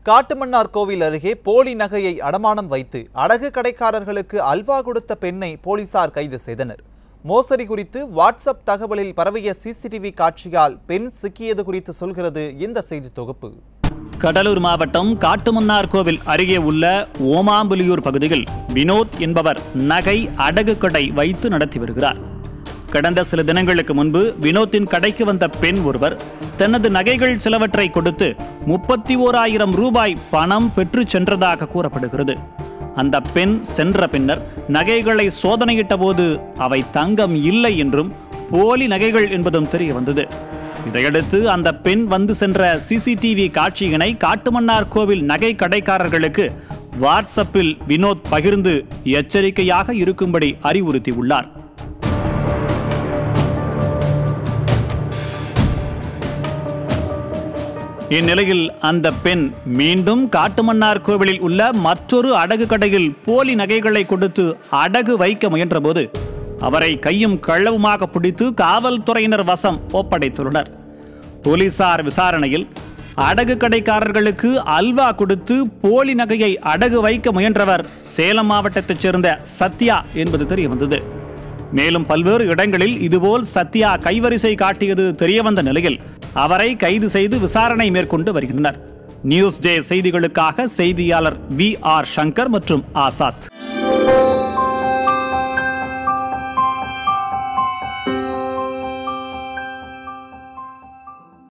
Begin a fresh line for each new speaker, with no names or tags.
காட்டுமன்னார் கோவில் அருகே போலி நகையை அடமானம் வைத்து அடகு கடைக்காரர்களுக்கு அல்வா கொடுத்த பெண்ணை போலீசார் கைது செய்தனர் மோசடி குறித்து வாட்ஸ்அப் தகவலில் பரவிய சிசிடிவி காட்சியால் பெண் சிக்கியது குறித்து சொல்கிறது இந்த செய்தி தொகுப்பு
கடலூர் மாவட்டம் காட்டுமன்னார் கோவில் அருகே உள்ள ஓமாம்புலியூர் பகுதியில் வினோத் என்பவர் நகை அடகு கடை வைத்து நடத்தி வருகிறார் கடந்த சில தினங்களுக்கு முன்பு வினோத்தின் கடைக்கு வந்த பெண் ஒருவர் தனது நகைகள் சிலவற்றை கொடுத்து முப்பத்தி ஓராயிரம் ரூபாய் பணம் பெற்று சென்றதாக கூறப்படுகிறது அந்த பெண் சென்ற பின்னர் நகைகளை சோதனையிட்ட போது அவை தங்கம் இல்லை என்றும் போலி நகைகள் என்பதும் தெரிய வந்தது இதையடுத்து அந்த பெண் வந்து சென்ற சிசிடிவி காட்சியினை காட்டுமன்னார் கோவில் நகை கடைக்காரர்களுக்கு வாட்ஸ்அப்பில் வினோத் பகிர்ந்து எச்சரிக்கையாக இருக்கும்படி அறிவுறுத்தியுள்ளார் இந்நிலையில் அந்த பெண் மீண்டும் காட்டுமன்னார் கோவிலில் உள்ள மற்றொரு அடகு கடையில் போலி நகைகளை கொடுத்து அடகு வைக்க முயன்றபோது அவரை கையும் களவுமாக பிடித்து காவல்துறையினர் வசம் ஒப்படைத்துள்ளனர் போலீசார் விசாரணையில் அடகு கடைக்காரர்களுக்கு அல்வா கொடுத்து போலி நகையை அடகு வைக்க முயன்றவர் சேலம் மாவட்டத்தைச் சேர்ந்த சத்யா என்பது தெரிய வந்தது மேலும் பல்வேறு இடங்களில் இதுபோல் சத்யா கைவரிசை காட்டியது தெரியவந்த நிலையில் அவரை கைது செய்து விசாரணை மேற்கொண்டு வருகின்றனர் நியூஸ் ஜே செய்திகளுக்காக செய்தியாளர் வி ஆர் சங்கர் மற்றும் ஆசாத்